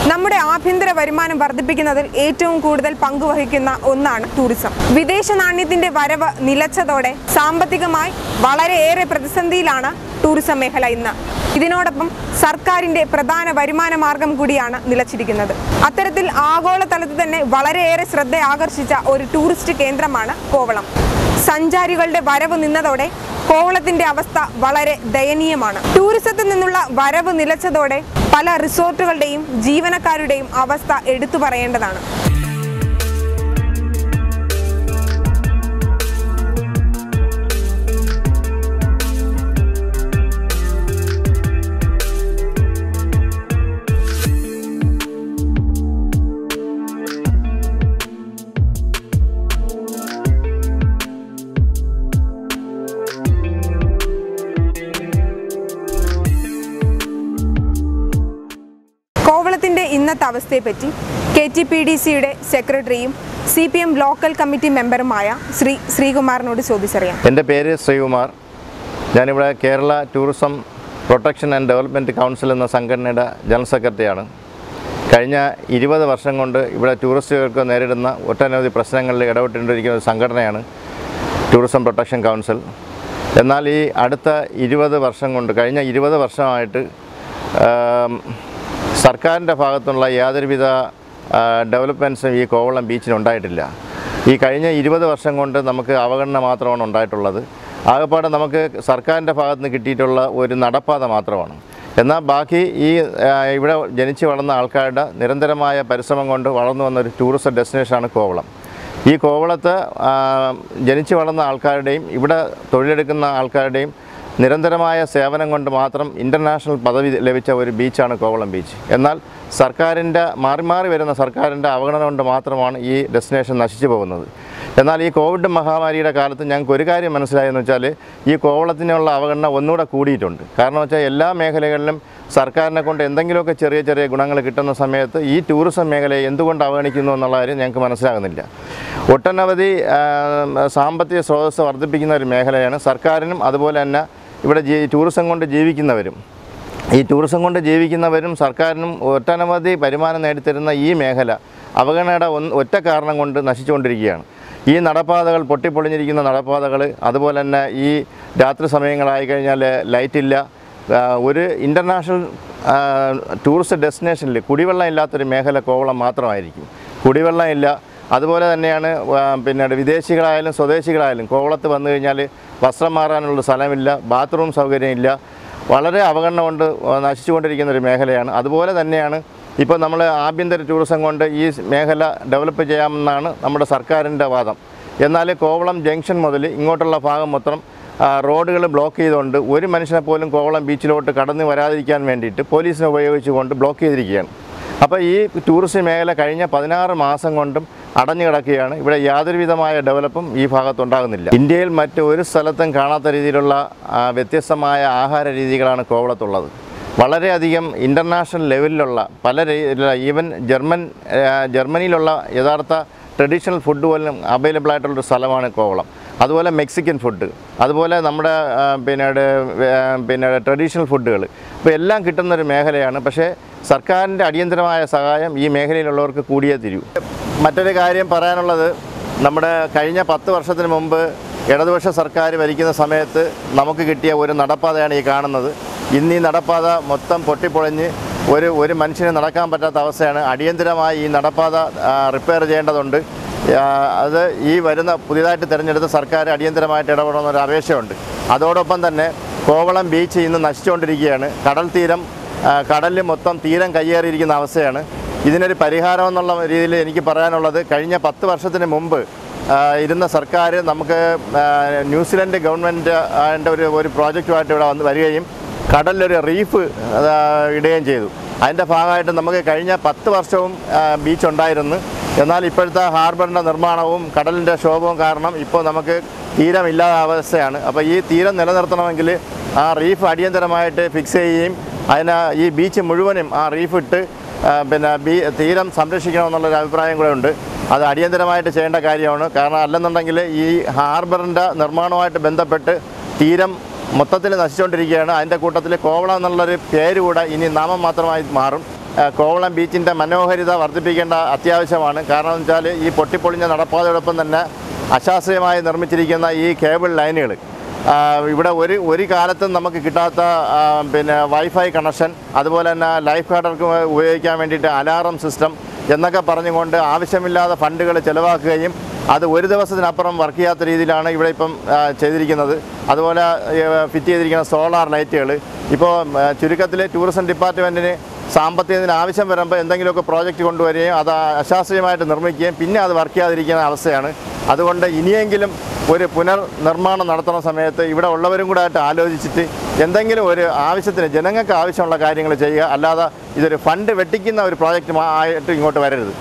നമ്മുടെ ആഭ്യന്തര വരുമാനം വർദ്ധിപ്പിക്കുന്നതിൽ ഏറ്റവും കൂടുതൽ പങ്കുവഹിക്കുന്ന ഒന്നാണ് ടൂറിസം വിദേശ നാണ്യത്തിന്റെ വരവ് നിലച്ചതോടെ സാമ്പത്തികമായി വളരെയേറെ പ്രതിസന്ധിയിലാണ് ടൂറിസം മേഖല ഇന്ന് ഇതിനോടൊപ്പം സർക്കാരിന്റെ പ്രധാന വരുമാന മാർഗം കൂടിയാണ് നിലച്ചിരിക്കുന്നത് അത്തരത്തിൽ ആഗോളതലത്തിൽ തന്നെ വളരെയേറെ ശ്രദ്ധ ആകർഷിച്ച ഒരു ടൂറിസ്റ്റ് കേന്ദ്രമാണ് കോവളം സഞ്ചാരികളുടെ വരവ് നിന്നതോടെ കോവളത്തിന്റെ അവസ്ഥ വളരെ ദയനീയമാണ് ടൂറിസത്തിൽ നിന്നുള്ള വരവ് നിലച്ചതോടെ പല റിസോർട്ടുകളുടെയും ജീവനക്കാരുടെയും അവസ്ഥ എടുത്തു പറയേണ്ടതാണ് കോവളത്തിന്റെ ഇന്നത്തെ അവസ്ഥയെപ്പറ്റി കെ ടി പി ഡി സിയുടെ സെക്രട്ടറിയും C P M local committee മെമ്പറുമായ ശ്രീ ശ്രീകുമാറിനോട് ചോദിച്ചറിയാം എൻ്റെ പേര് ശ്രീകുമാർ ഞാനിവിടെ Kerala tourism protection and development council എന്ന സംഘടനയുടെ ജനറൽ സെക്രട്ടറിയാണ് കഴിഞ്ഞ ഇരുപത് വർഷം കൊണ്ട് ഇവിടെ ടൂറിസ്റ്റുകൾക്ക് നേരിടുന്ന ഒട്ടനവധി പ്രശ്നങ്ങളിൽ ഇടപെട്ടുകൊണ്ടിരിക്കുന്ന ഒരു സംഘടനയാണ് ടൂറിസം പ്രൊട്ടക്ഷൻ കൗൺസിൽ എന്നാൽ ഈ അടുത്ത ഇരുപത് വർഷം കൊണ്ട് കഴിഞ്ഞ ഇരുപത് വർഷമായിട്ട് ആം, സർക്കാരിൻ്റെ ഭാഗത്തുള്ള യാതൊരുവിധ ഡെവലപ്മെൻറ്റ്സും ഈ കോവളം ബീച്ചിനുണ്ടായിട്ടില്ല ഈ കഴിഞ്ഞ ഇരുപത് വർഷം കൊണ്ട് നമുക്ക് അവഗണന മാത്രമാണ് ഉണ്ടായിട്ടുള്ളത് ആകപ്പാടെ നമുക്ക് സർക്കാരിൻ്റെ ഭാഗത്ത് നിന്ന് കിട്ടിയിട്ടുള്ള ഒരു നടപ്പാത മാത്രമാണ് എന്നാൽ ബാക്കി ഈ ആ, ഇവിടെ ജനിച്ചു വളർന്ന ആൾക്കാരുടെ നിരന്തരമായ പരിശ്രമം കൊണ്ട് വളർന്നു വന്ന ഒരു ടൂറിസ്റ്റ് ഡെസ്റ്റിനേഷനാണ് കോവളം ഈ കോവളത്ത് ആ, ജനിച്ചു വളർന്ന ആൾക്കാരുടെയും ഇവിടെ തൊഴിലെടുക്കുന്ന ആൾക്കാരുടെയും നിരന്തരമായ സേവനം കൊണ്ട് മാത്രം ഇൻ്റർനാഷണൽ പദവി ലഭിച്ച ഒരു ബീച്ചാണ് കോവളം ബീച്ച് എന്നാൽ സർക്കാരിൻ്റെ മാറി മാറി വരുന്ന സർക്കാരിൻ്റെ അവഗണന കൊണ്ട് മാത്രമാണ് ഈ ഡെസ്റ്റിനേഷൻ നശിച്ചു പോകുന്നത് എന്നാൽ ഈ കോവിഡ് മഹാമാരിയുടെ കാലത്ത് ഞങ്ങൾക്ക് ഒരു കാര്യം മനസ്സിലായെന്ന് വെച്ചാൽ ഈ കോവളത്തിനുള്ള അവഗണന ഒന്നുകൂടെ കൂടിയിട്ടുണ്ട് കാരണം വെച്ചാൽ എല്ലാ മേഖലകളിലും സർക്കാരിനെ കൊണ്ട് എന്തെങ്കിലുമൊക്കെ ചെറിയ ചെറിയ ഗുണങ്ങൾ കിട്ടുന്ന സമയത്ത് ഈ ടൂറിസം മേഖലയെ എന്തുകൊണ്ട് അവഗണിക്കുന്നു എന്നുള്ള കാര്യം ഞങ്ങൾക്ക് മനസ്സിലാകുന്നില്ല ഒട്ടനവധി ആ, സാമ്പത്തിക സ്രോതസ്സ് വർദ്ധിപ്പിക്കുന്ന ഒരു മേഖലയാണ് സർക്കാരിനും അതുപോലെ തന്നെ ഇവിടെ ജീ ടൂറിസം കൊണ്ട് ജീവിക്കുന്നവരും ഈ ടൂറിസം കൊണ്ട് ജീവിക്കുന്നവരും സർക്കാരിനും ഒട്ടനവധി വരുമാനം നേടിത്തരുന്ന ഈ മേഖല അവഗണനയുടെ ഒന്ന് ഒറ്റ കാരണം കൊണ്ട് നശിച്ചുകൊണ്ടിരിക്കുകയാണ് ഈ നടപ്പാതകൾ പൊട്ടിപ്പൊളിഞ്ഞിരിക്കുന്ന നടപ്പാതകൾ അതുപോലെ തന്നെ ഈ രാത്രി സമയങ്ങളായി കഴിഞ്ഞാൽ ലൈറ്റില്ല ആ, ഒരു ഇൻ്റർനാഷണൽ ടൂറിസ്റ്റ് ഡെസ്റ്റിനേഷനിൽ കുടിവെള്ളം ഇല്ലാത്തൊരു മേഖല കോവളം മാത്രമായിരിക്കും കുടിവെള്ളം ഇല്ല അതുപോലെ തന്നെയാണ് ആ, പിന്നെ വിദേശികളായാലും സ്വദേശികളായാലും കോവളത്ത് വന്നു കഴിഞ്ഞാൽ വസ്ത്രം മാറാനുള്ള സ്ഥലമില്ല ബാത്റൂം സൗകര്യമില്ല വളരെ അവഗണന കൊണ്ട് നശിച്ചുകൊണ്ടിരിക്കുന്ന ഒരു മേഖലയാണ് അതുപോലെ തന്നെയാണ് ഇപ്പോൾ നമ്മൾ ആഭ്യന്തര ടൂറിസം കൊണ്ട് ഈ മേഖല ഡെവലപ്പ് ചെയ്യാമെന്നാണ് നമ്മുടെ സർക്കാരിൻ്റെ വാദം എന്നാൽ കോവളം ജംഗ്ഷൻ മുതൽ ഇങ്ങോട്ടുള്ള ഭാഗം മൊത്തം റോഡുകൾ ബ്ലോക്ക് ചെയ്തുകൊണ്ട് ഒരു മനുഷ്യനെ പോലും കോവളം ബീച്ചിലോട്ട് കടന്നു വരാതിരിക്കാൻ വേണ്ടിയിട്ട് പോലീസിനെ ഉപയോഗിച്ചുകൊണ്ട് ബ്ലോക്ക് ചെയ്തിരിക്കുകയാണ് അപ്പോൾ ഈ ടൂറിസ്റ്റ് മേഖല കഴിഞ്ഞ പതിനാറ് മാസം കൊണ്ടും അടഞ്ഞു കിടക്കുകയാണ് ഇവിടെ യാതൊരുവിധമായ ഡെവലപ്പും ഈ ഭാഗത്തുണ്ടാകുന്നില്ല ഇന്ത്യയിൽ മറ്റ് ഒരു സ്ഥലത്തും കാണാത്ത രീതിയിലുള്ള ആ, വ്യത്യസ്തമായ ആഹാര രീതികളാണ് കോവളത്തുള്ളത് വളരെയധികം ഇൻ്റർനാഷണൽ ലെവലിലുള്ള പല ഈവൻ ജർമ്മൻ ആ, ജർമ്മനിയിലുള്ള യഥാർത്ഥ ട്രഡീഷണൽ ഫുഡ് പോലും അവൈലബിൾ ആയിട്ടുള്ളൊരു സ്ഥലമാണ് കോവളം അതുപോലെ മെക്സിക്കൻ ഫുഡ് അതുപോലെ നമ്മുടെ ആ, പിന്നെ ആ, പിന്നെ ട്രഡീഷണൽ ഫുഡുകൾ അപ്പോൾ എല്ലാം കിട്ടുന്നൊരു മേഖലയാണ് പക്ഷേ സർക്കാരിൻ്റെ അടിയന്തരമായ സഹായം ഈ മേഖലയിലുള്ളവർക്ക് കൂടിയേ തിരിയൂ മറ്റൊരു കാര്യം പറയാനുള്ളത് നമ്മുടെ കഴിഞ്ഞ പത്ത് വർഷത്തിന് മുമ്പ് ഇടതുപക്ഷ സർക്കാർ ഭരിക്കുന്ന സമയത്ത് നമുക്ക് കിട്ടിയ ഒരു നടപ്പാതയാണ് ഈ കാണുന്നത് ഇന്ന് ഈ നടപ്പാത മൊത്തം പൊട്ടിപ്പൊളിഞ്ഞ് ഒരു ഒരു മനുഷ്യന് നടക്കാൻ പറ്റാത്ത അവസ്ഥയാണ് അടിയന്തരമായി ഈ നടപ്പാത റിപ്പയർ ചെയ്യേണ്ടതുണ്ട് ആ, അത് ഈ വരുന്ന പുതിയതായിട്ട് തിരഞ്ഞെടുത്ത സർക്കാർ അടിയന്തരമായിട്ട് ഇടപെടണമെന്ന ഒരു അപേക്ഷയുണ്ട് അതോടൊപ്പം തന്നെ കോവളം ബീച്ച് ഇന്ന് നശിച്ചുകൊണ്ടിരിക്കുകയാണ് കടൽ തീരം ആ, കടലിൽ മൊത്തം തീരം കയ്യേറിയിരിക്കുന്ന അവസ്ഥയാണ് ഇതിനൊരു പരിഹാരം എന്നുള്ള രീതിയിൽ എനിക്ക് പറയാനുള്ളത് കഴിഞ്ഞ പത്ത് വർഷത്തിന് മുമ്പ് ആ, ഇരുന്ന സർക്കാർ നമുക്ക് ആ, ന്യൂസിലൻഡ് ഗവൺമെൻറ് അതിൻ്റെ ഒരു ഒരു പ്രോജക്റ്റുമായിട്ട് ഇവിടെ വന്ന് വരികയും കടലിലൊരു റീഫ് ആ, ഇടുകയും ചെയ്തു അതിൻ്റെ ഭാഗമായിട്ട് നമുക്ക് കഴിഞ്ഞ പത്ത് വർഷവും ആ, ബീച്ച് ഉണ്ടായിരുന്നു എന്നാൽ ഇപ്പോഴത്തെ ഹാർബറിൻ്റെ നിർമ്മാണവും കടലിൻ്റെ ക്ഷോഭവും കാരണം ഇപ്പോൾ നമുക്ക് തീരമില്ലാത്ത അവസ്ഥയാണ് അപ്പോൾ ഈ തീരം നിലനിർത്തണമെങ്കിൽ ആ റീഫ് അടിയന്തരമായിട്ട് ഫിക്സ് ചെയ്യുകയും അതിന് ഈ ബീച്ച് മുഴുവനും ആ റീഫ് ഇട്ട് ആ, പിന്നെ ബീ തീരം സംരക്ഷിക്കണമെന്നുള്ളൊരു അഭിപ്രായം കൂടെ ഉണ്ട് അത് അടിയന്തരമായിട്ട് ചെയ്യേണ്ട കാര്യമാണ് കാരണം അല്ലെന്നുണ്ടെങ്കിൽ ഈ ഹാർബറിൻ്റെ നിർമ്മാണവുമായിട്ട് ബന്ധപ്പെട്ട് തീരം മൊത്തത്തിൽ നശിച്ചുകൊണ്ടിരിക്കുകയാണ് അതിൻ്റെ കൂട്ടത്തിൽ കോവളം എന്നുള്ളൊരു പേര് കൂടെ ഇനി നാമം മാത്രമായി മാറും ആ, കോവളം ബീച്ചിൻ്റെ മനോഹാരിത വർദ്ധിപ്പിക്കേണ്ട അത്യാവശ്യമാണ് കാരണം എന്ന് വെച്ചാൽ ഈ പൊട്ടിപ്പൊളിഞ്ഞ നടപ്പാതയോടൊപ്പം തന്നെ അശാസ്ത്രീയമായി നിർമ്മിച്ചിരിക്കുന്ന ഈ കേബിൾ ലൈനുകൾ ആ, ഇവിടെ ഒരു ഒരു കാലത്തും നമുക്ക് കിട്ടാത്ത ആ, പിന്നെ വൈഫൈ കണക്ഷൻ അതുപോലെ തന്നെ ലൈഫ് ഗാർഡർക്ക് ഉപയോഗിക്കാൻ വേണ്ടിയിട്ട് അലാറം സിസ്റ്റം എന്നൊക്കെ പറഞ്ഞുകൊണ്ട് ആവശ്യമില്ലാതെ ഫണ്ടുകൾ ചിലവാക്കുകയും അത് ഒരു ദിവസത്തിനപ്പുറം വർക്ക് ചെയ്യാത്ത രീതിയിലാണ് ഇവിടെ ഇപ്പം ആ, ചെയ്തിരിക്കുന്നത് അതുപോലെ ഏ, ഫിറ്റ് ചെയ്തിരിക്കുന്ന സോളാർ ലൈറ്റുകൾ ഇപ്പോൾ ചുരുക്കത്തിൽ ടൂറിസം ഡിപ്പാർട്ട്മെൻറ്റിന് സാമ്പത്തികത്തിന് ആവശ്യം വരുമ്പോൾ എന്തെങ്കിലുമൊക്കെ പ്രോജക്റ്റ് കൊണ്ടുവരികയും അത് അശാസ്ത്രീയമായിട്ട് നിർമ്മിക്കുകയും പിന്നെ അത് വർക്ക് ചെയ്യാതിരിക്കുന്ന അവസ്ഥയാണ് അതുകൊണ്ട് ഇനിയെങ്കിലും ഒരു പുനർനിർമ്മാണം നടത്തുന്ന സമയത്ത് ഇവിടെ ഉള്ളവരും കൂടെ ആയിട്ട് ആലോചിച്ചിട്ട് എന്തെങ്കിലും ഒരു ആവശ്യത്തിന് ജനങ്ങൾക്ക് ആവശ്യമുള്ള കാര്യങ്ങൾ ചെയ്യുക അല്ലാതെ ഇതൊരു ഫണ്ട് വെട്ടിക്കുന്ന ഒരു പ്രോജക്റ്റ് ആയിട്ട് ഇങ്ങോട്ട് വരരുത്